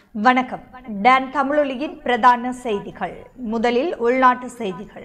வணக்கம் டான் தமிழொலியின் பிரதான செய்திகள் முதலில் உள்நாட்டு செய்திகள்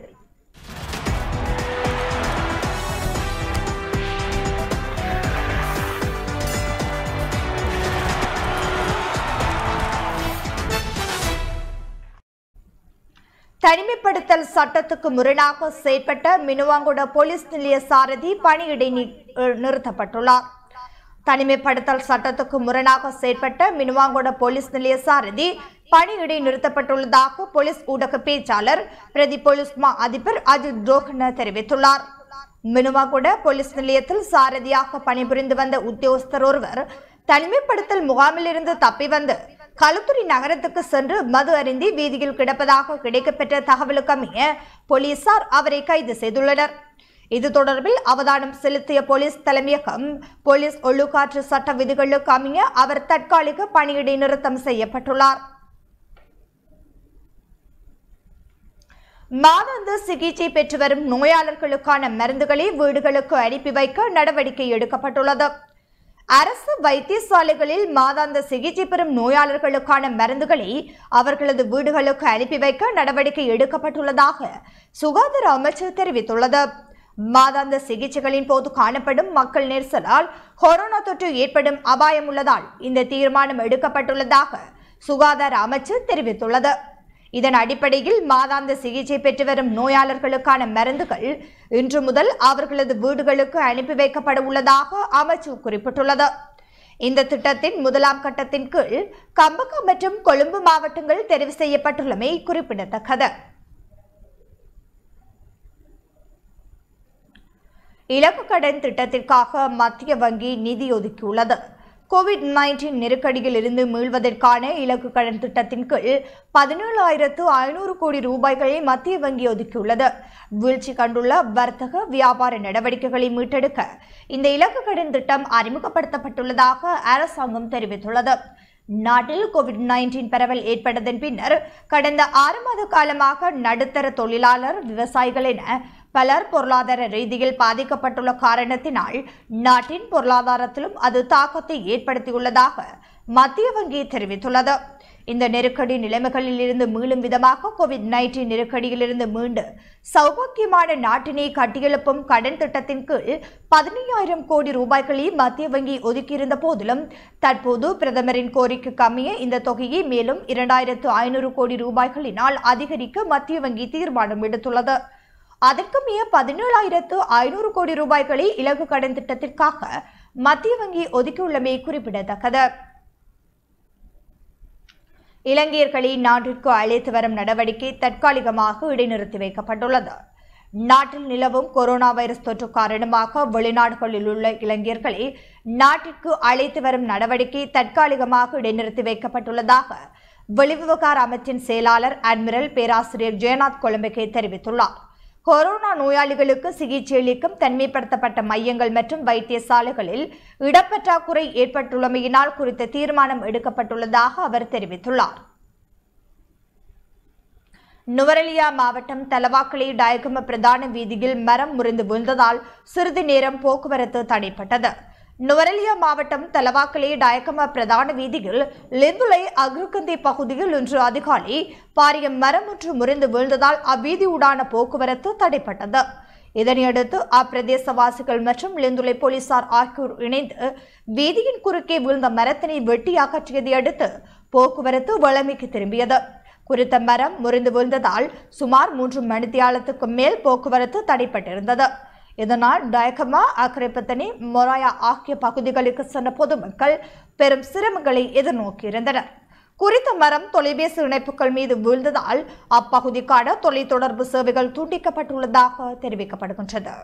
தனிமைப்படுத்தல் சட்டத்துக்கு முரணாக செயற்பட்ட மினுவாங்குட போலீஸ் நிலைய சாரதி பணியிடை நீ- அஹ் நிறுத்தப்பட்டுள்ளார் தனிமைப்படுத்தல் சட்டத்துக்கு முரணாக செயற்பட்ட மினுவாங்குட போலீஸ் நிலைய சாரதி பணியிடை நிறுத்தப்பட்டுள்ளதாக போலீஸ் ஊடக பேச்சாளர் பிரதி போலீஸ் மா அதிபர் அஜித் ரோஹன தெரிவித்துள்ளார் மினுவாங்குட போலீஸ் நிலையத்தில் சாரதியாக பணிபுரிந்து வந்த உத்தியோகஸ்தர் ஒருவர் தனிமைப்படுத்தல் முகாமில் இருந்து தப்பி வந்து களுத்துறை நகரத்துக்கு சென்று மது அருந்தி வீதியில் கிடப்பதாக கிடைக்கப்பெற்ற தகவலுக்கு அமைய போலீசார் அவரை கைது செய்துள்ளனர் இது தொடர்பில் அவதானம் செலுத்திய போலீஸ் தலைமையகம் போலீஸ் ஒழுக்காற்று சட்ட விதிகளுக்கு அமைய அவர் தற்காலிக பணியிடை நிறுத்தம் செய்யப்பட்டுள்ளார் மாதாந்த சிகிச்சை பெற்று வரும் நோயாளர்களுக்கான மருந்துகளை வீடுகளுக்கு அனுப்பி வைக்க நடவடிக்கை எடுக்கப்பட்டுள்ளது அரசு வைத்தியசாலைகளில் மாதாந்த சிகிச்சை பெறும் நோயாளர்களுக்கான மருந்துகளை அவர்களது வீடுகளுக்கு அனுப்பி வைக்க நடவடிக்கை எடுக்கப்பட்டுள்ளதாக சுகாதார அமைச்சு தெரிவித்துள்ளது மாதாந்த சிகிச்சைகளின் போது காணப்படும் மக்கள் நெரிசலால் கொரோனா தொற்று ஏற்படும் அபாயம் உள்ளதால் இந்த தீர்மானம் எடுக்கப்பட்டுள்ளதாக சுகாதார அமைச்சு தெரிவித்துள்ளது இதன் அடிப்படையில் மாதாந்த சிகிச்சை பெற்று வரும் நோயாளர்களுக்கான மருந்துகள் இன்று முதல் அவர்களது வீடுகளுக்கு அனுப்பி வைக்கப்பட உள்ளதாக அமைச்சு குறிப்பிட்டுள்ளது இந்த திட்டத்தின் முதலாம் கட்டத்தின் கீழ் கம்பகம் மற்றும் கொழும்பு மாவட்டங்கள் தெரிவு செய்யப்பட்டுள்ளமை குறிப்பிடத்தக்கது இலக்கு கடன் திட்டத்திற்காக மத்திய வங்கி நிதி ஒதுக்கியுள்ளது கோவிட் நைன்டீன் நெருக்கடியில் இருந்து மீள்வதற்கான இலக்கு கடன் திட்டத்தின் கீழ் பதினேழாயிரத்து ஐநூறு கோடி ரூபாய்களை மத்திய வங்கி ஒதுக்கியுள்ளது வீழ்ச்சி கண்டுள்ள வர்த்தக வியாபார நடவடிக்கைகளை மீட்டெடுக்க இந்த இலக்கு கடன் திட்டம் அறிமுகப்படுத்தப்பட்டுள்ளதாக அரசாங்கம் தெரிவித்துள்ளது நாட்டில் கோவிட் நைன்டீன் பரவல் ஏற்பட்டதன் பின்னர் கடந்த ஆறு மாத காலமாக நடுத்தர தொழிலாளர் விவசாயிகள் என பலர் பொருளாதார ரீதியில் பாதிக்கப்பட்டுள்ள காரணத்தினால் நாட்டின் பொருளாதாரத்திலும் அது தாக்கத்தை ஏற்படுத்தியுள்ளதாக மத்திய வங்கி தெரிவித்துள்ளது இந்த நெருக்கடி நிலைமைகளில் இருந்து மீளும் விதமாக கோவிட் நைன்டீன் நெருக்கடியிலிருந்து மீண்டு சௌபாக்கியமான நாட்டினை கட்டியெழுப்பும் கடன் திட்டத்தின் கீழ் பதினையாயிரம் கோடி ரூபாய்களை மத்திய வங்கி ஒதுக்கியிருந்த போதிலும் தற்போது பிரதமரின் கோரிக்கைக்கு அமைய இந்த தொகையை மேலும் இரண்டாயிரத்து ஐநூறு கோடி ரூபாய்களினால் அதிகரிக்க மத்திய வங்கி தீர்மானம் எடுத்துள்ளது அதற்கு மேய பதினேழாயிரத்து ஐநூறு கோடி ரூபாய்களை இலக்கு கடன் திட்டத்திற்காக மத்திய வங்கி ஒதுக்கியுள்ளமை குறிப்பிடத்தக்கது இலங்கையர்களை நாட்டிற்கு அழைத்து வரும் நடவடிக்கை தற்காலிகமாக இடைநிறுத்தி வைக்கப்பட்டுள்ளது நாட்டில் நிலவும் கொரோனா வைரஸ் தொற்று காரணமாக வெளிநாடுகளில் உள்ள இளைஞர்களை நாட்டிற்கு அழைத்து வரும் நடவடிக்கை தற்காலிகமாக இடைநிறுத்தி வைக்கப்பட்டுள்ளதாக வெளிவிவகார அமைச்சின் செயலாளர் அட்மிரல் பேராசிரியர் ஜெயநாத் கொலம்பகே தெரிவித்துள்ளார் கொரோனா நோயாளிகளுக்கு சிகிச்சை அளிக்கும் தனிமைப்படுத்தப்பட்ட மையங்கள் மற்றும் வைத்தியசாலைகளில் இடப்பற்றாக்குறை ஏற்பட்டுள்ளமையினால் குறித்த தீர்மானம் எடுக்கப்பட்டுள்ளதாக அவர் தெரிவித்துள்ளார் நுவரெலியா மாவட்டம் தலவாக்கலை டயகம பிரதான வீதியில் மரம் முறிந்து விழுந்ததால் சிறிது நேரம் போக்குவரத்து தடைப்பட்டது நுவரெலியா மாவட்டம் தலவாக்கலை டயக்கம பிரதான வீதியில் லிந்துலை அக்ருகந்தி பகுதியில் இன்று அதிகாலை பாரிய மரம் ஒன்று முறிந்து வீழ்ந்ததால் அவ்வீதியூடான போக்குவரத்து தடைப்பட்டது இதனையடுத்து அப்பிரதேசவாசிகள் மற்றும் லிந்துலை போலீசார் ஆகியோர் இணைந்து வீதியின் குறுக்கே வீழ்ந்த மரத்தினை வெட்டி அகற்றியதை அடுத்து போக்குவரத்து வளமைக்கு திரும்பியது குறித்த மரம் முறிந்து வீழ்ந்ததால் சுமார் மூன்று மணித்தியாலத்துக்கு மேல் போக்குவரத்து தடைப்பட்டிருந்தது இதனால் டயகமா அக்கரைப்பத்தனி மொராயா ஆகிய பகுதிகளுக்கு சென்ற பொதுமக்கள் பெரும் சிரமங்களை எதிர்நோக்கியிருந்தனர் குறித்த மரம் தொலைபேசி இணைப்புகள் மீது வீழ்ந்ததால் அப்பகுதிக்கான தொலைத்தொடர்பு சேவைகள் துண்டிக்கப்பட்டுள்ளதாக தெரிவிக்கப்படுகின்றது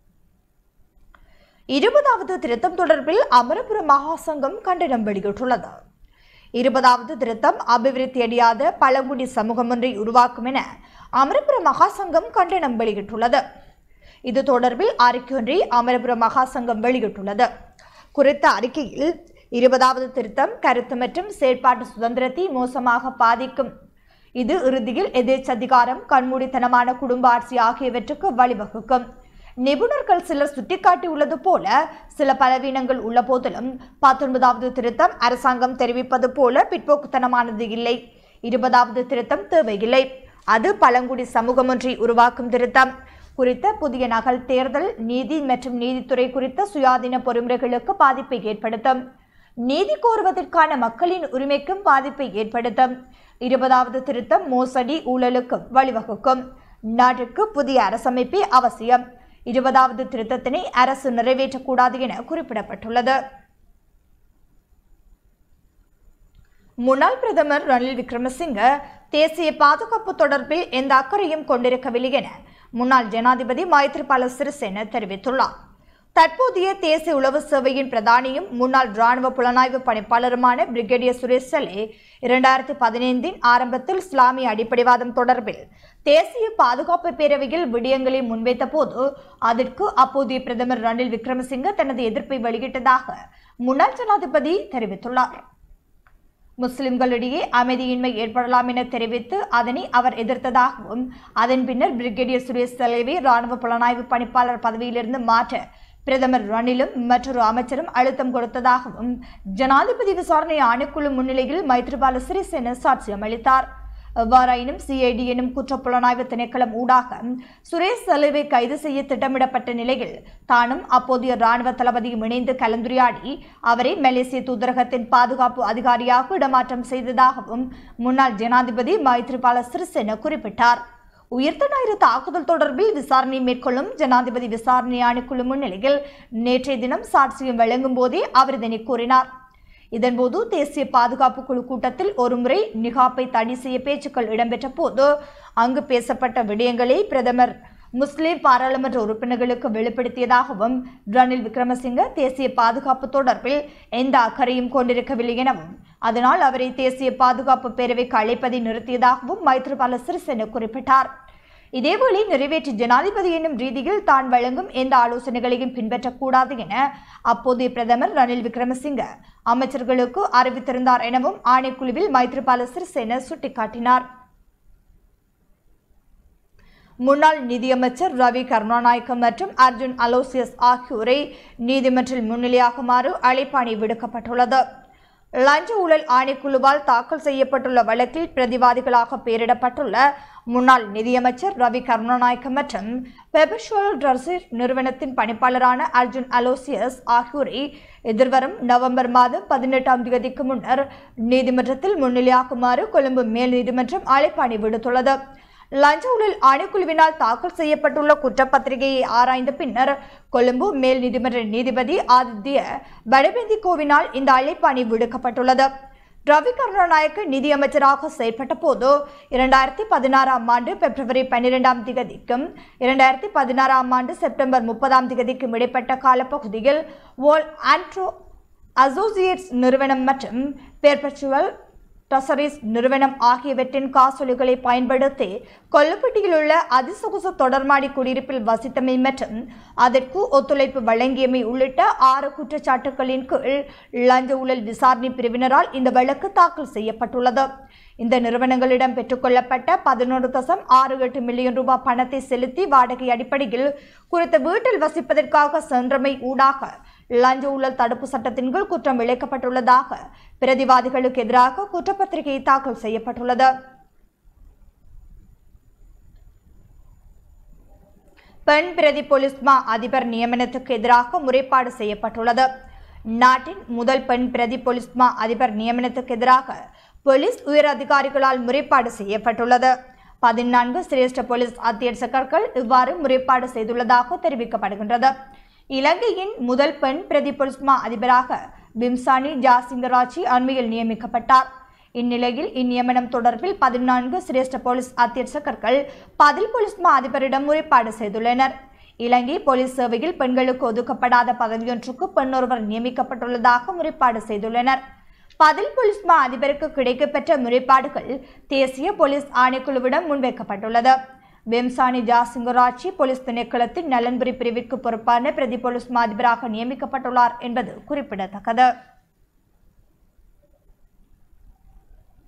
இருபதாவது திருத்தம் தொடர்பில் அமரபுரம் மகாசங்கம் கண்டனம் வெளியிட்டுள்ளது இருபதாவது திருத்தம் அபிவிருத்தி அடையாத பழங்குடி சமூகம் ஒன்றை உருவாக்கும் என அமரபுரம் மகாசங்கம் கண்டனம் வெளியிட்டுள்ளது இது தொடர்பில் அறிக்கை ஒன்றை அமரபுரம் மகாசங்கம் வெளியிட்டுள்ளது குறித்த அறிக்கையில் இருபதாவது திருத்தம் கருத்து மற்றும் செயற்பாட்டு சுதந்திரத்தை மோசமாக பாதிக்கும் இது இறுதியில் எதேச்சதிகாரம் கண்மூடித்தனமான குடும்ப ஆட்சி ஆகியவற்றுக்கு வழிவகுக்கும் நிபுணர்கள் சிலர் சுட்டிக்காட்டியுள்ளது போல சில பலவீனங்கள் உள்ள போதிலும் பத்தொன்பதாவது திருத்தம் அரசாங்கம் தெரிவிப்பது போல பிற்போக்குத்தனமானது இல்லை இருபதாவது திருத்தம் தேவையில்லை அது பழங்குடி சமூகம் ஒன்றை உருவாக்கும் திருத்தம் குறித்த புதிய நகல் தேர்தல் நீதி மற்றும் நீதித்துறை குறித்த சுயாதீன பொறிமுறைகளுக்கு பாதிப்பை ஏற்படுத்தும் நீதி கோருவதற்கான மக்களின் உரிமைக்கும் பாதிப்பை ஏற்படுத்தும் இருபதாவது திருத்தம் மோசடி ஊழலுக்கும் வழிவகுக்கும் நாட்டிற்கு புதிய அரசமைப்பே அவசியம் இருபதாவது திருத்தத்தினை அரசு நிறைவேற்றக்கூடாது என குறிப்பிடப்பட்டுள்ளது முன்னாள் பிரதமர் ரணில் விக்ரமசிங்க தேசிய பாதுகாப்பு தொடர்பில் எந்த அக்கறையும் கொண்டிருக்கவில்லை என முன்னாள் ஜனாதிபதி மைத்ரிபால சிறிசேன தெரிவித்துள்ளார் தற்போதைய தேசிய உளவு சேவையின் பிரதானியும் முன்னாள் ராணுவ புலனாய்வு பணிப்பாளருமான பிரிகேடியர் சுரேஷ் சலே இரண்டாயிரத்தி பதினைந்தின் ஆரம்பத்தில் இஸ்லாமிய அடிப்படைவாதம் தொடர்பில் தேசிய பாதுகாப்பு பேரவையில் விடயங்களை முன்வைத்த போது அதற்கு அப்போதைய பிரதமர் ரணில் விக்ரமசிங்க தனது எதிர்ப்பை வெளியிட்டதாக முன்னாள் ஜனாதிபதி தெரிவித்துள்ளார் முஸ்லிம்களிடையே அமைதியின்மை ஏற்படலாம் என தெரிவித்து அதனை அவர் எதிர்த்ததாகவும் அதன் பின்னர் பிரிகேடியர் சுரேஷ் தலைவி ராணுவ புலனாய்வு பணிப்பாளர் பதவியிலிருந்து மாற்ற பிரதமர் ரணிலும் மற்றொரு அமைச்சரும் அழுத்தம் கொடுத்ததாகவும் ஜனாதிபதி விசாரணை ஆணைக்குழு முன்னிலையில் மைத்ரிபால சிறிசேன சாட்சியம் அளித்தார் எவ்வாறாயினும் சிஐடி எனும் குற்றப்புலனாய்வு திணைக்களம் ஊடாக சுரேஷ் சலுவை கைது செய்ய திட்டமிடப்பட்ட நிலையில் தானும் அப்போதைய ராணுவ தளபதியும் இணைந்து கலந்துரையாடி அவரை மலேசிய தூதரகத்தின் பாதுகாப்பு அதிகாரியாக இடமாற்றம் செய்ததாகவும் முன்னாள் ஜனாதிபதி மைத்ரிபால சிறிசேன குறிப்பிட்டார் உயிர்த்த ஞாயிறு தாக்குதல் தொடர்பில் விசாரணை மேற்கொள்ளும் ஜனாதிபதி விசாரணை ஆணைக்குழு முன்னிலையில் நேற்றைய தினம் சாட்சியம் வழங்கும் போதே அவர் இதனை கூறினார் இதன்போது தேசிய பாதுகாப்பு குழு கூட்டத்தில் ஒருமுறை நிகாப்பை தடை செய்ய பேச்சுக்கள் இடம்பெற்ற போது அங்கு பேசப்பட்ட விடயங்களை பிரதமர் முஸ்லிம் பாராளுமன்ற உறுப்பினர்களுக்கு வெளிப்படுத்தியதாகவும் ரணில் விக்ரமசிங்க தேசிய பாதுகாப்பு தொடர்பில் எந்த அக்கறையும் கொண்டிருக்கவில்லை எனவும் அதனால் அவரை தேசிய பாதுகாப்பு பேரவைக்கு அழைப்பதை நிறுத்தியதாகவும் மைத்ரிபால சிறிசேன குறிப்பிட்டார் இதேவேளை நிறைவேற்று ஜனாதிபதி என்னும் ரீதியில் தான் வழங்கும் எந்த ஆலோசனைகளையும் பின்பற்றக்கூடாது என அப்போதைய பிரதமர் ரணில் விக்ரமசிங்க அமைச்சர்களுக்கு அறிவித்திருந்தார் எனவும் ஆணைக்குழுவில் மைத்ரிபால சிறிசேன சுட்டிக்காட்டினார் முன்னாள் நிதியமைச்சர் ரவி கருணாநாயக்க மற்றும் அர்ஜுன் அலோசியஸ் ஆகியோரை நீதிமன்றில் முன்னிலையாகுமாறு அழைப்பாணை விடுக்கப்பட்டுள்ளது லஞ்ச ஊழல் ஆணைக்குழுவால் தாக்கல் செய்யப்பட்டுள்ள வழக்கில் பிரதிவாதிகளாக பெயரிடப்பட்டுள்ள முன்னாள் நிதியமைச்சர் ரவி கருணாநாயக்க மற்றும் பெபர்ஷுவல் ட்ரஸிர் நிறுவனத்தின் பணிப்பாளரான அர்ஜுன் அலோசியஸ் ஆகியோரை எதிர்வரும் நவம்பர் மாதம் பதினெட்டாம் தேதிக்கு முன்னர் நீதிமன்றத்தில் முன்னிலையாகுமாறு கொழும்பு மேல் நீதிமன்றம் அழைப்பாணை விடுத்துள்ளது லஞ்ச ஊழல் ஆணைக்குழுவினால் தாக்கல் செய்யப்பட்டுள்ள குற்றப்பத்திரிகையை ஆராய்ந்த பின்னர் கொழும்பு மேல் நீதிமன்ற நீதிபதி ஆதித்ய படபெந்திகோவினால் இந்த அழைப்பாணை விடுக்கப்பட்டுள்ளது ரவி கருணாநாயக்க நிதியமைச்சராக செயல்பட்ட போது இரண்டாயிரத்தி பதினாறாம் ஆண்டு பிப்ரவரி பன்னிரெண்டாம் திகதிக்கும் இரண்டாயிரத்தி பதினாறாம் ஆண்டு செப்டம்பர் முப்பதாம் திகதிக்கும் இடைப்பட்ட காலப்பகுதியில் வோல் ஆண்ட்ரோ அசோசியேட்ஸ் நிறுவனம் மற்றும் பெர்பச்சுவல் டசரிஸ் நிறுவனம் ஆகியவற்றின் காசோலைகளை பயன்படுத்தி கொல்லப்பட்டியில் உள்ள அதிசொகுசு தொடர்மாடி குடியிருப்பில் வசித்தமை மற்றும் அதற்கு ஒத்துழைப்பு வழங்கியமை உள்ளிட்ட ஆறு குற்றச்சாட்டுகளின் கீழ் லஞ்ச ஊழல் விசாரணை பிரிவினரால் இந்த வழக்கு தாக்கல் செய்யப்பட்டுள்ளது இந்த நிறுவனங்களிடம் பெற்றுக்கொள்ளப்பட்ட பதினொன்று தசம் ஆறு எட்டு மில்லியன் ரூபாய் பணத்தை செலுத்தி வாடகை அடிப்படையில் குறித்த வீட்டில் வசிப்பதற்காக சென்றமை ஊடாக லஞ்ச ஊழல் தடுப்பு சட்டத்தின் கீழ் குற்றம் இழைக்கப்பட்டுள்ளதாக பிரதிவாதிகளுக்கு எதிராக குற்றப்பத்திரிகை தாக்கல் செய்யப்பட்டுள்ளது பெண் பிரதி போலீஸ் மா அதிபர் நியமனத்துக்கு எதிராக முறைப்பாடு செய்யப்பட்டுள்ளது நாட்டின் முதல் பெண் பிரதி போலீஸ் மா அதிபர் நியமனத்துக்கு எதிராக போலீஸ் உயர் அதிகாரிகளால் முறைப்பாடு செய்யப்பட்டுள்ளது பதினான்கு சிரேஷ்ட போலீஸ் அத்தியட்சகர்கள் இவ்வாறு முறைப்பாடு செய்துள்ளதாக தெரிவிக்கப்படுகின்றது இலங்கையின் முதல் பெண் பிரதி போலீஸ் மா அதிபராக பிம்சானி ஜாசிங்கராட்சி அண்மையில் நியமிக்கப்பட்டார் இந்நிலையில் இந்நியமனம் தொடர்பில் பதினான்கு சிரேஷ்ட போலீஸ் அத்தியட்சகர்கள் பதில் போலீஸ் மா அதிபரிடம் முறைப்பாடு செய்துள்ளனர் இலங்கை போலீஸ் சேவையில் பெண்களுக்கு ஒதுக்கப்படாத பதவியொன்றுக்கு பெண் ஒருவர் நியமிக்கப்பட்டுள்ளதாக முறைப்பாடு செய்துள்ளனர் பதில் போலீஸ் மா அதிபருக்கு கிடைக்கப்பெற்ற முறைப்பாடுகள் தேசிய போலீஸ் ஆணைக்குழுவிடம் முன்வைக்கப்பட்டுள்ளது வெம்சானி ஜாசிங்கராட்சி போலீஸ் திணைக்களத்தின் நலன்புரி பிரிவிற்கு பொறுப்பான பிரதி போலீஸ் மா அதிபராக நியமிக்கப்பட்டுள்ளார் என்பது குறிப்பிடத்தக்கது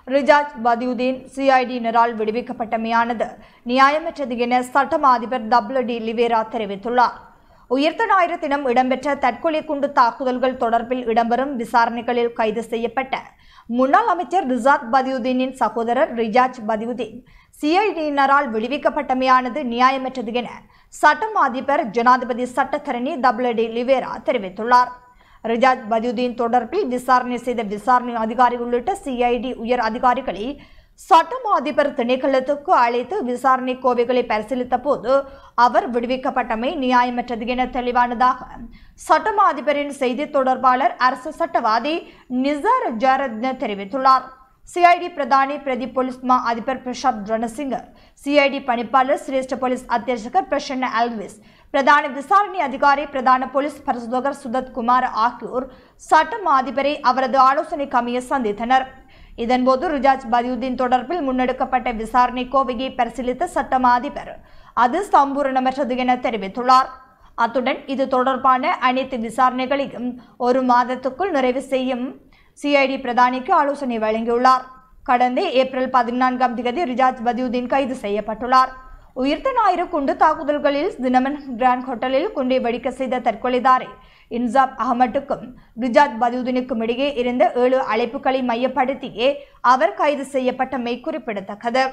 ரிஜாஜ் பதியுதீன் சிஐடியினரால் விடுவிக்கப்பட்டமையானது நியாயமற்றது என சட்டம் அதிபர் டபிள்யூ டி லிவேரா தெரிவித்துள்ளார் உயிர்த்த ஞாயிறு தினம் இடம்பெற்ற தற்கொலை குண்டு தாக்குதல்கள் தொடர்பில் இடம்பெறும் விசாரணைகளில் கைது செய்யப்பட்ட முன்னாள் அமைச்சர் ரிசாத் பதியுதீனின் சகோதரர் ரிஜாஜ் பதியுதீன் சிஐடியினரால் விடுவிக்கப்பட்டமையானது நியாயமற்றது என சட்டம் அதிபர் ஜனாதிபதி சட்டத்தரணி டபிள்யூ டி லிவேரா தெரிவித்துள்ளார் ரிஜாஜ் பதியுதீன் தொடர்பில் விசாரணை செய்த விசாரணை அதிகாரி உள்ளிட்ட சிஐடி உயர் அதிகாரிகளை சட்டம் அதிபர் திணைக்களத்துக்கு அழைத்து விசாரணை கோவைகளை பரிசீலித்த போது அவர் விடுவிக்கப்பட்டமை நியாயமற்றது என தெளிவானதாக சட்டம் அதிபரின் செய்தி தொடர்பாளர் அரசு சட்டவாதி நிசார் ஜாரத்ன தெரிவித்துள்ளார் சிஐடி பிரதானி பிரதி போலீஸ் மா அதிபர் பிரசாத் ரணசிங்க சிஐடி பணிப்பாளர் சிரேஷ்ட போலீஸ் அத்தியட்சகர் பிரசன்ன அல்விஸ் பிரதான விசாரணை அதிகாரி பிரதான போலீஸ் பரிசோதகர் சுதத் குமார் ஆகியோர் சட்டம் அதிபரை அவரது ஆலோசனை கமிய சந்தித்தனர் இதன்போது ரிஜாஜ் பதியுதீன் தொடர்பில் முன்னெடுக்கப்பட்ட விசாரணை கோவையை பரிசீலித்த சட்டம் அதிபர் அது சம்பூரணமற்றது என தெரிவித்துள்ளார் அத்துடன் இது தொடர்பான அனைத்து விசாரணைகளையும் ஒரு மாதத்துக்குள் நிறைவு செய்யும் சிஐடி பிரதானிக்கு ஆலோசனை வழங்கியுள்ளார் கடந்த ஏப்ரல் பதினான்காம் தேதி ரிஜாஜ் பதியுதீன் கைது செய்யப்பட்டுள்ளார் உயிர்த்த ஞாயிறு குண்டு தாக்குதல்களில் தினமன் கிராண்ட் ஹோட்டலில் குண்டை வெடிக்க செய்த தற்கொலைதாரி இன்சாப் அகமட்டுக்கும் ரிஜாத் பதியுதீனுக்கும் இடையே இருந்த ஏழு அழைப்புகளை மையப்படுத்தியே அவர் கைது செய்யப்பட்டமை குறிப்பிடத்தக்கது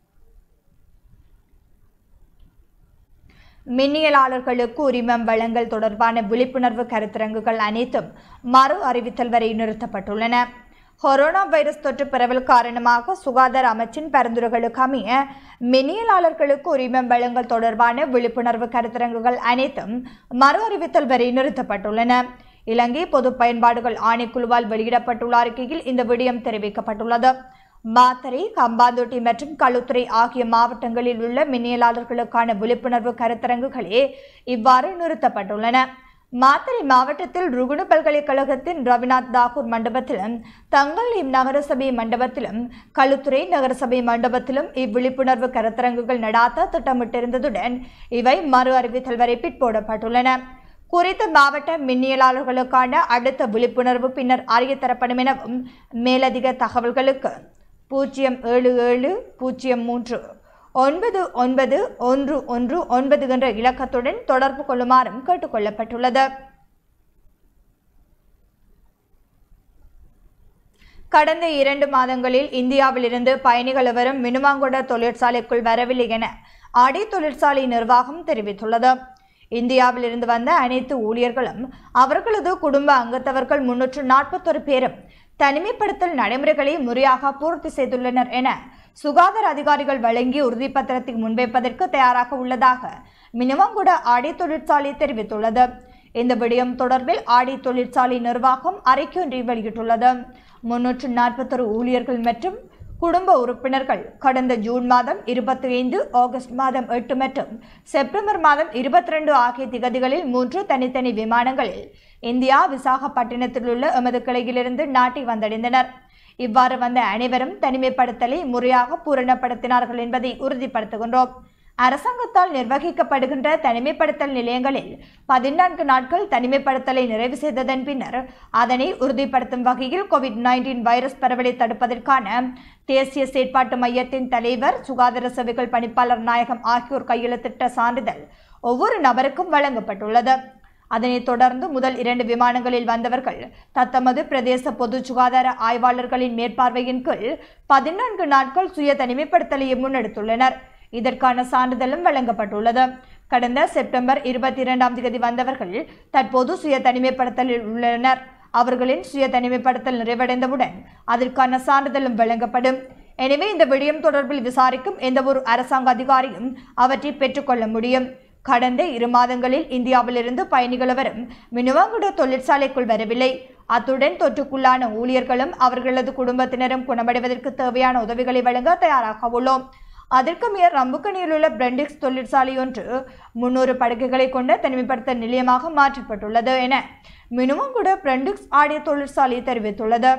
மின்னியலாளர்களுக்கு உரிமம் வழங்கல் தொடர்பான விழிப்புணர்வு கருத்தரங்குகள் அனைத்தும் மறு அறிவித்தல் வரை நிறுத்தப்பட்டுள்ளன கொரோனா வைரஸ் தொற்று பரவல் காரணமாக சுகாதார அமைச்சின் பரிந்துரைகளுக்கு அமைய மின்னியலாளர்களுக்கு உரிமம் வழங்கல் தொடர்பான விழிப்புணர்வு கருத்தரங்குகள் அனைத்தும் மறு அறிவித்தல் வரை நிறுத்தப்பட்டுள்ளன இலங்கை பொது பயன்பாடுகள் ஆணைக்குழுவால் வெளியிடப்பட்டுள்ள அறிக்கையில் இந்த விடயம் தெரிவிக்கப்பட்டுள்ளது மாத்தறை கம்பாந்தோட்டி மற்றும் களுத்துறை ஆகிய மாவட்டங்களில் உள்ள மின்னியலாளர்களுக்கான விழிப்புணர்வு கருத்தரங்குகளே இவ்வாறு நிறுத்தப்பட்டுள்ளன மாத்தறை மாவட்டத்தில் ருகுணு பல்கலைக்கழகத்தின் ரவிநாத் தாகூர் மண்டபத்திலும் தங்கல் நகரசபை மண்டபத்திலும் களுத்துறை நகரசபை மண்டபத்திலும் இவ்விழிப்புணர்வு கருத்தரங்குகள் நடாத்த திட்டமிட்டிருந்ததுடன் இவை மறு அறிவித்தல் வரை பிற்போடப்பட்டுள்ளன குறித்த மாவட்ட மின்னியலாளர்களுக்கான அடுத்த விழிப்புணர்வு பின்னர் அறிய தரப்படும் எனவும் மேலதிக தகவல்களுக்கு பூஜ்ஜியம் ஏழு ஏழு பூஜ்ஜியம் மூன்று ஒன்பது ஒன்பது ஒன்று ஒன்று ஒன்பது என்ற இலக்கத்துடன் தொடர்பு கொள்ளுமாறும் கேட்டுக்கொள்ளப்பட்டுள்ளது கடந்த இரண்டு மாதங்களில் இந்தியாவிலிருந்து பயணிகள் வரும் மினுமாங்குட தொழிற்சாலைக்குள் வரவில்லை என ஆடை தொழிற்சாலை நிர்வாகம் தெரிவித்துள்ளது இந்தியாவிலிருந்து வந்த அனைத்து ஊழியர்களும் அவர்களது குடும்ப அங்கத்தவர்கள் முன்னூற்று நாற்பத்தொரு பேரும் தனிமைப்படுத்தல் நடைமுறைகளை முறையாக பூர்த்தி செய்துள்ளனர் என சுகாதார அதிகாரிகள் வழங்கிய உறுதிப்பத்திரத்தை முன்வைப்பதற்கு தயாராக உள்ளதாக மினுவங்குட ஆடை தொழிற்சாலை தெரிவித்துள்ளது இந்த விடயம் தொடர்பில் ஆடை தொழிற்சாலை நிர்வாகம் அறிக்கையொன்றை வெளியிட்டுள்ளது முன்னூற்று நாற்பத்தொரு ஊழியர்கள் மற்றும் குடும்ப உறுப்பினர்கள் கடந்த ஜூன் மாதம் இருபத்தி ஐந்து ஆகஸ்ட் மாதம் எட்டு மற்றும் செப்டம்பர் மாதம் இருபத்தி ரெண்டு ஆகிய திகதிகளில் மூன்று தனித்தனி விமானங்களில் இந்தியா விசாகப்பட்டினத்தில் உள்ள எமது கிளையிலிருந்து நாட்டை வந்தடைந்தனர் இவ்வாறு வந்த அனைவரும் தனிமைப்படுத்தலை முறையாக பூரணப்படுத்தினார்கள் என்பதை உறுதிப்படுத்துகின்றோம் அரசாங்கத்தால் நிர்வகிக்கப்படுகின்ற தனிமைப்படுத்தல் நிலையங்களில் பதினான்கு நாட்கள் தனிமைப்படுத்தலை நிறைவு செய்ததன் பின்னர் அதனை உறுதிப்படுத்தும் வகையில் கோவிட் நைன்டீன் வைரஸ் பரவலை தடுப்பதற்கான தேசிய செயற்பாட்டு மையத்தின் தலைவர் சுகாதார சேவைகள் பணிப்பாளர் நாயகம் ஆகியோர் கையெழுத்திட்ட சான்றிதழ் ஒவ்வொரு நபருக்கும் வழங்கப்பட்டுள்ளது அதனைத் தொடர்ந்து முதல் இரண்டு விமானங்களில் வந்தவர்கள் தத்தமது பிரதேச பொது சுகாதார ஆய்வாளர்களின் மேற்பார்வையின் கீழ் பதினான்கு நாட்கள் சுய தனிமைப்படுத்தலை முன்னெடுத்துள்ளனர் இதற்கான சான்றிதழும் வழங்கப்பட்டுள்ளது கடந்த செப்டம்பர் இருபத்தி இரண்டாம் தேதி வந்தவர்கள் தற்போது சுய தனிமைப்படுத்தலில் உள்ளனர் அவர்களின் சுய தனிமைப்படுத்தல் நிறைவடைந்தவுடன் அதற்கான சான்றிதழும் வழங்கப்படும் எனவே இந்த விடயம் தொடர்பில் விசாரிக்கும் எந்தவொரு அரசாங்க அதிகாரியும் அவற்றை பெற்றுக்கொள்ள முடியும் கடந்த இரு மாதங்களில் இந்தியாவிலிருந்து பயணிகள் வரும் மினுவாங்குட தொழிற்சாலைக்குள் வரவில்லை அத்துடன் தொற்றுக்குள்ளான ஊழியர்களும் அவர்களது குடும்பத்தினரும் குணமடைவதற்கு தேவையான உதவிகளை வழங்க தயாராக உள்ளோம் அதற்கு மேல் ரம்புக்கணியில் உள்ள பிரெண்டிக்ஸ் தொழிற்சாலை ஒன்று முன்னூறு படுக்கைகளை கொண்ட தனிமைப்படுத்தல் நிலையமாக மாற்றப்பட்டுள்ளது என மினுவங்குட பிரெண்டிக்ஸ் ஆடிய தொழிற்சாலை தெரிவித்துள்ளது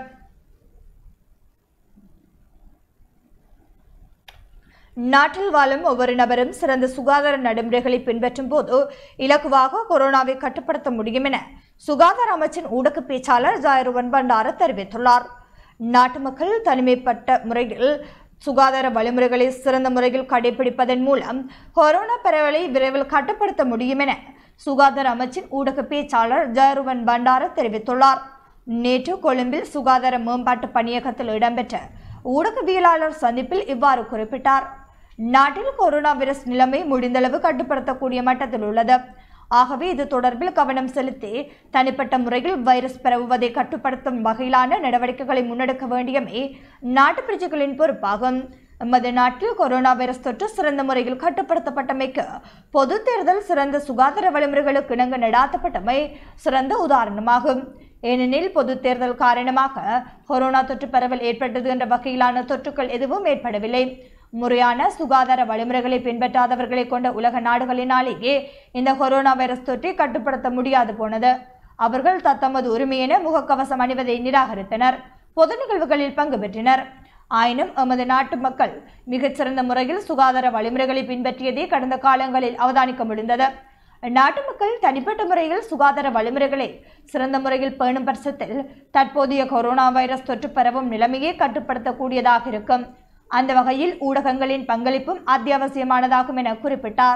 நாட்டில் வாழும் ஒவ்வொரு நபரும் சிறந்த சுகாதார நடைமுறைகளை பின்பற்றும் போது இலகுவாக கொரோனாவை கட்டுப்படுத்த முடியும் என சுகாதார அமைச்சின் ஊடக பேச்சாளர் ஜாயருவன் பண்டார தெரிவித்துள்ளார் நாட்டு மக்கள் தனிமைப்பட்ட முறையில் சுகாதார வழிமுறைகளை சிறந்த முறையில் கடைபிடிப்பதன் மூலம் கொரோனா பரவலை விரைவில் கட்டுப்படுத்த முடியும் என சுகாதார அமைச்சின் ஊடக பேச்சாளர் ஜயருவன் பண்டார தெரிவித்துள்ளார் நேற்று கொழும்பில் சுகாதார மேம்பாட்டு பணியகத்தில் இடம்பெற்ற ஊடகவியலாளர் சந்திப்பில் இவ்வாறு குறிப்பிட்டார் நாட்டில் கொரோனா வைரஸ் நிலைமை முடிந்தளவு கட்டுப்படுத்தக்கூடிய மட்டத்தில் உள்ளது ஆகவே இது தொடர்பில் கவனம் செலுத்தி தனிப்பட்ட முறையில் வைரஸ் பரவுவதை கட்டுப்படுத்தும் வகையிலான நடவடிக்கைகளை முன்னெடுக்க வேண்டியமை நாட்டு பிரஜைகளின் பொறுப்பாகும் எமது நாட்டில் கொரோனா வைரஸ் தொற்று சிறந்த முறையில் கட்டுப்படுத்தப்பட்டமைக்கு பொது தேர்தல் சிறந்த சுகாதார வழிமுறைகளுக்கு இணங்க நடாத்தப்பட்டமை சிறந்த உதாரணமாகும் ஏனெனில் பொது தேர்தல் காரணமாக கொரோனா தொற்று பரவல் ஏற்பட்டது என்ற வகையிலான தொற்றுக்கள் எதுவும் ஏற்படவில்லை முறையான சுகாதார வழிமுறைகளை பின்பற்றாதவர்களை கொண்ட உலக நாடுகளினாலேயே இந்த கொரோனா வைரஸ் தொற்றை கட்டுப்படுத்த முடியாது போனது அவர்கள் தத்தமது உரிமையென முகக்கவசம் அணிவதை நிராகரித்தனர் பொது நிகழ்வுகளில் பங்கு பெற்றனர் ஆயினும் எமது நாட்டு மக்கள் மிகச்சிறந்த முறையில் சுகாதார வழிமுறைகளை பின்பற்றியதை கடந்த காலங்களில் அவதானிக்க முடிந்தது நாட்டு மக்கள் தனிப்பட்ட முறையில் சுகாதார வழிமுறைகளை சிறந்த முறையில் பேணும் பட்சத்தில் தற்போதைய கொரோனா வைரஸ் தொற்று பரவும் நிலைமையை கட்டுப்படுத்தக்கூடியதாக இருக்கும் அந்த வகையில் ஊடகங்களின் பங்களிப்பும் அத்தியாவசியமானதாகும் என குறிப்பிட்டார்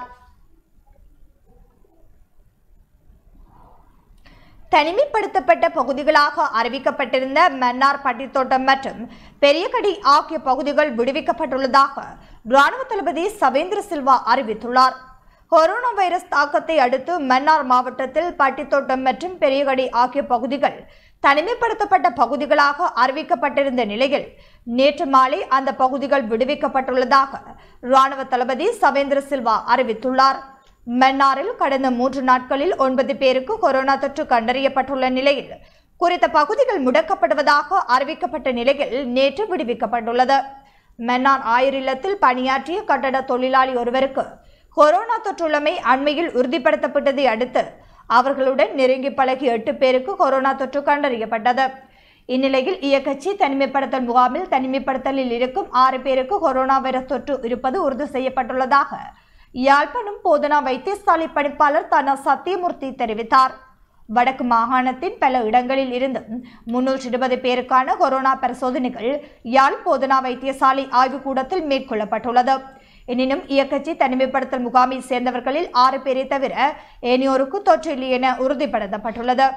தனிமைப்படுத்தப்பட்ட பகுதிகளாக அறிவிக்கப்பட்டிருந்த மன்னார் பட்டித்தோட்டம் மற்றும் பெரியகடி ஆகிய பகுதிகள் விடுவிக்கப்பட்டுள்ளதாக ராணுவ தளபதி சவேந்திர சில்வா அறிவித்துள்ளார் கொரோனா வைரஸ் தாக்கத்தை அடுத்து மன்னார் மாவட்டத்தில் பட்டித்தோட்டம் மற்றும் பெரியகடி ஆகிய பகுதிகள் தனிமைப்படுத்தப்பட்ட பகுதிகளாக அறிவிக்கப்பட்டிருந்த நிலையில் நேற்று மாலை அந்த பகுதிகள் விடுவிக்கப்பட்டுள்ளதாக ராணுவ தளபதி சவேந்திர சில்வா அறிவித்துள்ளார் மன்னாரில் கடந்த மூன்று நாட்களில் ஒன்பது பேருக்கு கொரோனா தொற்று கண்டறியப்பட்டுள்ள நிலையில் குறித்த பகுதிகள் முடக்கப்படுவதாக அறிவிக்கப்பட்ட நிலையில் நேற்று விடுவிக்கப்பட்டுள்ளது மன்னார் ஆயுர் இல்லத்தில் பணியாற்றிய கட்டட தொழிலாளி ஒருவருக்கு கொரோனா தொற்றுள்ளமை அண்மையில் உறுதிப்படுத்தப்பட்டதை அடுத்து அவர்களுடன் நெருங்கி பழகிய எட்டு பேருக்கு கொரோனா தொற்று கண்டறியப்பட்டது இந்நிலையில் இயக்கச்சி தனிமைப்படுத்தல் முகாமில் தனிமைப்படுத்தலில் இருக்கும் ஆறு பேருக்கு கொரோனா வைரஸ் தொற்று இருப்பது உறுதி செய்யப்பட்டுள்ளதாக யாழ்ப்பாணம் போதனா வைத்தியசாலை பணிப்பாளர் தனா சத்தியமூர்த்தி தெரிவித்தார் வடக்கு மாகாணத்தின் பல இடங்களில் இருந்து முன்னூற்றி இருபது பேருக்கான கொரோனா பரிசோதனைகள் யாழ் போதனா வைத்தியசாலை ஆய்வுக்கூடத்தில் மேற்கொள்ளப்பட்டுள்ளது எனினும் இயக்கச்சி தனிமைப்படுத்தல் முகாமை சேர்ந்தவர்களில் ஆறு பேரை தவிர ஏனையோருக்கு தொற்று இல்லை என உறுதிப்படுத்தப்பட்டுள்ளது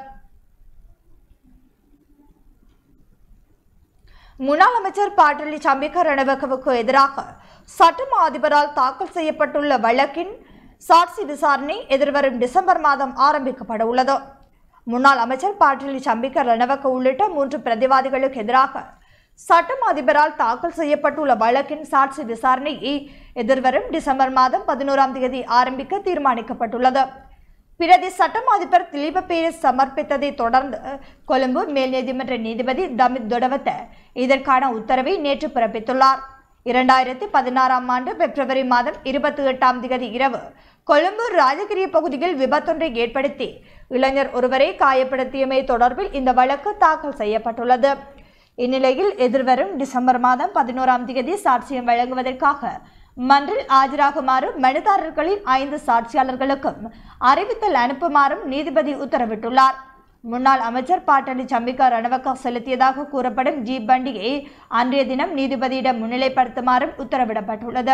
முன்னாள் அமைச்சர் பாட்டலி சம்பிக்க ரணவகவுக்கு எதிராக சட்டம் அதிபரால் தாக்கல் செய்யப்பட்டுள்ள வழக்கின் சாட்சி விசாரணை எதிர்வரும் டிசம்பர் மாதம் ஆரம்பிக்கப்பட உள்ளது முன்னாள் அமைச்சர் பாட்டலி சம்பிக்க ரணவக்க உள்ளிட்ட மூன்று பிரதிவாதிகளுக்கு எதிராக சட்டம் அதிபரால் தாக்கல் செய்யப்பட்டுள்ள வழக்கின் சாட்சி விசாரணையை எதிர்வரும் டிசம்பர் மாதம் பதினோராம் தேதி ஆரம்பிக்க தீர்மானிக்கப்பட்டுள்ளது பிரதி சட்டம் அதிபர் திலீப பேரிஸ் சமர்ப்பித்ததை தொடர்ந்து கொழும்பு மேல் நீதிமன்ற நீதிபதி தமித் தொடவத்த இதற்கான உத்தரவை நேற்று பிறப்பித்துள்ளார் இரண்டாயிரத்தி பதினாறாம் ஆண்டு பிப்ரவரி மாதம் இருபத்தி எட்டாம் தேதி இரவு கொழும்பு ராஜகிரிய பகுதியில் விபத்தொன்றை ஏற்படுத்தி இளைஞர் ஒருவரை காயப்படுத்தியமை தொடர்பில் இந்த வழக்கு தாக்கல் செய்யப்பட்டுள்ளது இந்நிலையில் எதிர்வரும் டிசம்பர் மாதம் பதினோராம் தேதி சாட்சியம் வழங்குவதற்காக மன்றில் ஆஜராகுமாறு மனுதாரர்களின் ஐந்து சாட்சியாளர்களுக்கும் அறிவித்தல் அனுப்புமாறும் நீதிபதி உத்தரவிட்டுள்ளார் முன்னாள் அமைச்சர் பாட்டலி சம்பிகா ரணவக்கா செலுத்தியதாக கூறப்படும் ஜீப் வண்டியை அன்றைய தினம் நீதிபதியிடம் முன்னிலைப்படுத்துமாறும் உத்தரவிடப்பட்டுள்ளது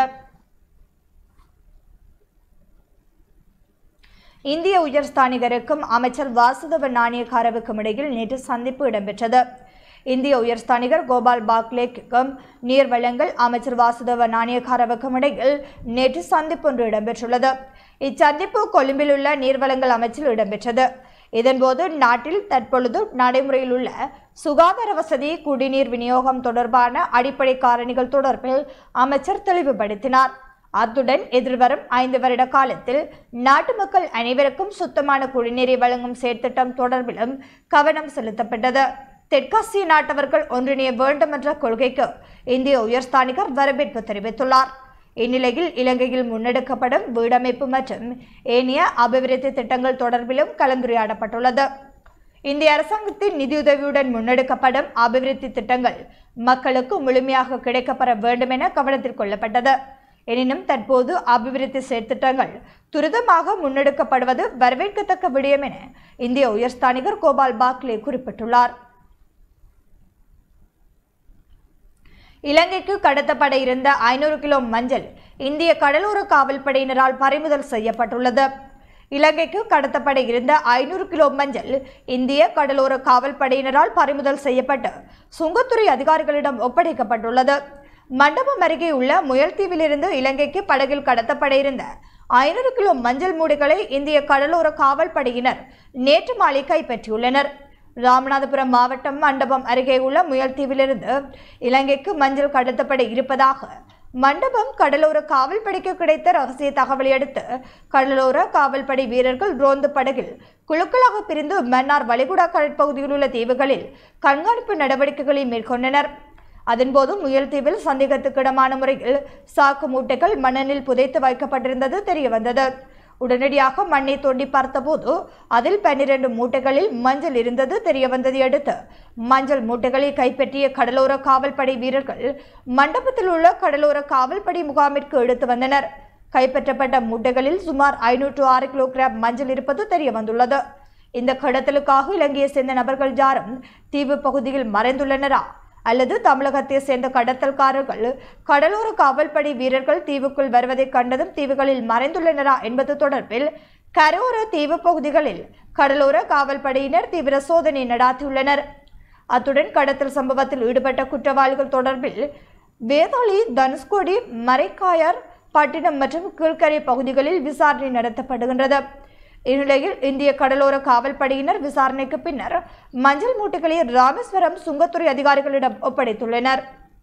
இந்திய உயர்ஸ்தானிகருக்கும் அமைச்சர் வாசுதவ நாணயக்காரவுக்கும் இடையில் நேற்று சந்திப்பு இடம்பெற்றது இந்திய உயர்ஸ்தானிகர் கோபால் பாக்லேக்கும் நீர் வழங்கல் அமைச்சர் வாசுதவ நாணயக்காரவுக்கும் இடையில் நேற்று சந்திப்பு ஒன்று இடம்பெற்றுள்ளது இச்சந்திப்பு கொழும்பில் உள்ள நீர்வளங்கள் அமைச்சில் இடம்பெற்றது இதன்போது நாட்டில் தற்பொழுது நடைமுறையில் உள்ள சுகாதார வசதி குடிநீர் விநியோகம் தொடர்பான அடிப்படை காரணிகள் தொடர்பில் அமைச்சர் தெளிவுபடுத்தினார் அத்துடன் எதிர்வரும் ஐந்து வருட காலத்தில் நாட்டு மக்கள் அனைவருக்கும் சுத்தமான குடிநீரை வழங்கும் செயற்திட்டம் தொடர்பிலும் கவனம் செலுத்தப்பட்டது தெற்காசிய நாட்டவர்கள் ஒன்றிணைய வேண்டும் என்ற கொள்கைக்கு இந்திய உயர்ஸ்தானிகர் வரவேற்பு தெரிவித்துள்ளார் இந்நிலையில் இலங்கையில் முன்னெடுக்கப்படும் வீடமைப்பு மற்றும் ஏனைய அபிவிருத்தி திட்டங்கள் தொடர்பிலும் கலந்துரையாடப்பட்டுள்ளது இந்திய அரசாங்கத்தின் நிதியுதவியுடன் முன்னெடுக்கப்படும் அபிவிருத்தி திட்டங்கள் மக்களுக்கு முழுமையாக கிடைக்கப்பெற வேண்டும் என கவனத்தில் கொள்ளப்பட்டது எனினும் தற்போது அபிவிருத்தி செயற்திட்டங்கள் துரிதமாக முன்னெடுக்கப்படுவது வரவேற்கத்தக்க விடயம் என இந்திய உயர்ஸ்தானிகர் கோபால் பாக்லே குறிப்பிட்டுள்ளார் இலங்கைக்கு கடத்தப்பட இருந்த ஐநூறு கிலோ மஞ்சள் இந்திய கடலோர காவல்படையினரால் பறிமுதல் செய்யப்பட்டுள்ளது இலங்கைக்கு கடத்தப்பட இருந்த ஐநூறு கிலோ மஞ்சள் இந்திய கடலோர காவல்படையினரால் பறிமுதல் செய்யப்பட்டு சுங்கத்துறை அதிகாரிகளிடம் ஒப்படைக்கப்பட்டுள்ளது மண்டபம் அருகே உள்ள முயல்தீவிலிருந்து இலங்கைக்கு படகில் கடத்தப்பட இருந்த ஐநூறு கிலோ மஞ்சள் மூடைகளை இந்திய கடலோர காவல்படையினர் நேற்று மாலை கைப்பற்றியுள்ளனர் ராமநாதபுரம் மாவட்டம் மண்டபம் அருகே உள்ள முயல்தீவிலிருந்து இலங்கைக்கு மஞ்சள் கடத்தப்பட இருப்பதாக மண்டபம் கடலோர காவல்படைக்கு கிடைத்த ரகசிய தகவலை அடுத்து கடலோர காவல்படை வீரர்கள் ரோந்து படகில் குழுக்களாக பிரிந்து மன்னார் வளைகுடா கடற்பகுதியில் உள்ள தீவுகளில் கண்காணிப்பு நடவடிக்கைகளை மேற்கொண்டனர் அதன்போது முயல்தீவில் சந்தேகத்துக்கிடமான முறையில் சாக்கு மூட்டைகள் மணலில் புதைத்து வைக்கப்பட்டிருந்தது தெரியவந்தது உடனடியாக மண்ணை தோண்டி பார்த்தபோது அதில் பன்னிரண்டு மூட்டைகளில் மஞ்சள் இருந்தது தெரிய வந்ததை அடுத்து மஞ்சள் மூட்டைகளை கைப்பற்றிய கடலோர காவல்படை வீரர்கள் மண்டபத்தில் உள்ள கடலோர காவல்படை முகாமிற்கு எடுத்து வந்தனர் கைப்பற்றப்பட்ட மூட்டைகளில் சுமார் ஐநூற்று ஆறு கிலோகிராம் மஞ்சள் இருப்பது தெரிய வந்துள்ளது இந்த கடத்தலுக்காக இலங்கையை சேர்ந்த நபர்கள் யாரும் தீவு பகுதியில் மறைந்துள்ளனரா அல்லது தமிழகத்தை சேர்ந்த கடத்தல்காரர்கள் கடலோர காவல்படை வீரர்கள் தீவுக்குள் வருவதை கண்டதும் தீவுகளில் மறைந்துள்ளனரா என்பது தொடர்பில் கரோர தீவு பகுதிகளில் கடலோர காவல்படையினர் தீவிர சோதனை நடாத்தியுள்ளனர் அத்துடன் கடத்தல் சம்பவத்தில் ஈடுபட்ட குற்றவாளிகள் தொடர்பில் வேதாளி தனுஷ்கோடி மரைக்காயர் பட்டினம் மற்றும் கீழ்கரை பகுதிகளில் விசாரணை நடத்தப்படுகின்றது இந்நிலையில் இந்திய கடலோர காவல்படையினர் விசாரணைக்கு பின்னர் மஞ்சள் மூட்டைகளை ராமேஸ்வரம் சுங்கத்துறை அதிகாரிகளிடம் ஒப்படைத்துள்ளனர்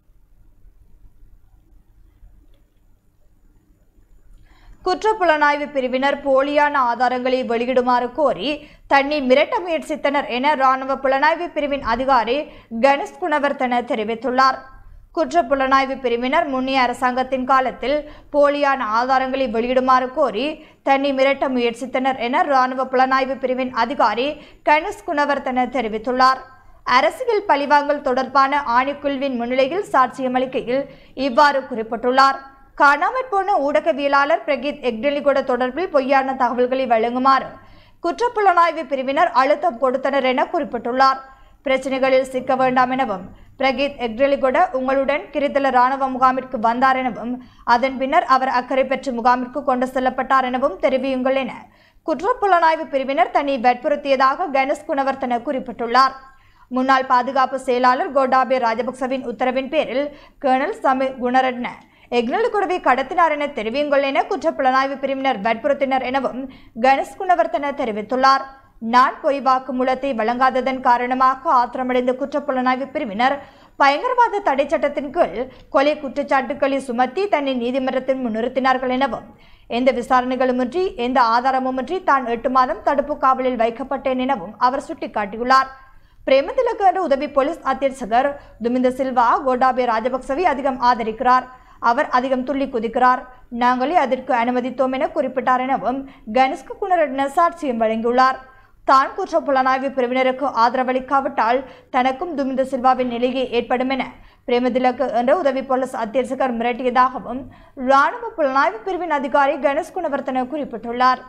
குற்றப்புலனாய்வு பிரிவினர் போலியான ஆதாரங்களை வெளியிடுமாறு கோரி தன்னை மிரட்ட முயற்சித்தனர் என ராணுவ புலனாய்வு பிரிவின் அதிகாரி கணேஷ் குணவர்த்தன தெரிவித்துள்ளார் குற்றப்புலனாய்வு பிரிவினர் முன்னிய அரசாங்கத்தின் காலத்தில் போலியான ஆதாரங்களை வெளியிடுமாறு கோரி தன்னை மிரட்ட முயற்சித்தனர் என ராணுவ புலனாய்வு பிரிவின் அதிகாரி கணேஷ் குணவர்த்தன தெரிவித்துள்ளார் அரசியல் பழிவாங்கல் தொடர்பான ஆணைக்குழுவின் முன்னிலையில் சாட்சியமளிக்கையில் இவ்வாறு குறிப்பிட்டுள்ளார் காணாமற் போன ஊடகவியலாளர் பிரகீத் எக்டெலிகொட தொடர்பில் பொய்யான தகவல்களை வழங்குமாறு குற்றப்புலனாய்வு பிரிவினர் அழுத்தம் கொடுத்தனர் என குறிப்பிட்டுள்ளார் பிரச்சனைகளில் சிக்க வேண்டாம் எனவும் பிரகீத் எக்டெலிகொட உங்களுடன் கிரித்தல ராணுவ முகாமிற்கு வந்தார் எனவும் அதன் பின்னர் அவர் அக்கறை பெற்று முகாமிற்கு கொண்டு செல்லப்பட்டார் எனவும் தெரிவியுங்கள் என குற்றப்புலனாய்வு பிரிவினர் தன்னை வற்புறுத்தியதாக கணேஷ் குணவர்த்தன குறிப்பிட்டுள்ளார் முன்னாள் பாதுகாப்பு செயலாளர் கோட்டாபே ராஜபக்சவின் உத்தரவின் பேரில் கேர்னல் சமி குணரட்ன எக்னலுக்குடவை கடத்தினார் என தெரிவியுங்கள் என குற்றப்புலனாய்வு பிரிவினர் வற்புறுத்தினர் எனவும் கணேஷ் குணவர்த்தன தெரிவித்துள்ளார் நான் பொய் வாக்குமூலத்தை வழங்காததன் காரணமாக ஆத்திரமடைந்த குற்றப்புலனாய்வு பிரிவினர் பயங்கரவாத தடை சட்டத்தின் கீழ் கொலை குற்றச்சாட்டுக்களை சுமத்தி தன்னை நீதிமன்றத்தில் முன்னிறுத்தினார்கள் எனவும் எந்த விசாரணைகளுமின்றி எந்த ஆதாரமுமின்றி தான் எட்டு மாதம் தடுப்பு காவலில் வைக்கப்பட்டேன் எனவும் அவர் சுட்டிக்காட்டியுள்ளார் பிரேமதிலக்கு என்ற உதவி போலீஸ் அத்தியட்சகர் துமிந்த சில்வா கோட்டாபே ராஜபக்சவை அதிகம் ஆதரிக்கிறார் அவர் அதிகம் துள்ளி குதிக்கிறார் நாங்களே அதற்கு அனுமதித்தோம் என குறிப்பிட்டார் எனவும் கணேஷ்கு குணரட்ன சாட்சியம் வழங்கியுள்ளார் தான் குற்ற புலனாய்வு பிரிவினருக்கு ஆதரவளிக்காவிட்டால் தனக்கும் துமிந்த சில்வாவின் நிலையே ஏற்படும் என பிரேமதிலக்கு என்ற உதவி போலீஸ் அத்தியட்சகர் மிரட்டியதாகவும் இராணுவ புலனாய்வு பிரிவின் அதிகாரி கணேஷ் குணவர்த்தன குறிப்பிட்டுள்ளார்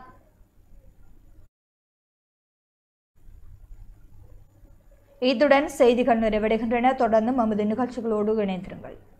இத்துடன் செய்திகள் நிறைவடைகின்றன தொடர்ந்து நமது நிகழ்ச்சிகளோடு இணைந்திருங்கள்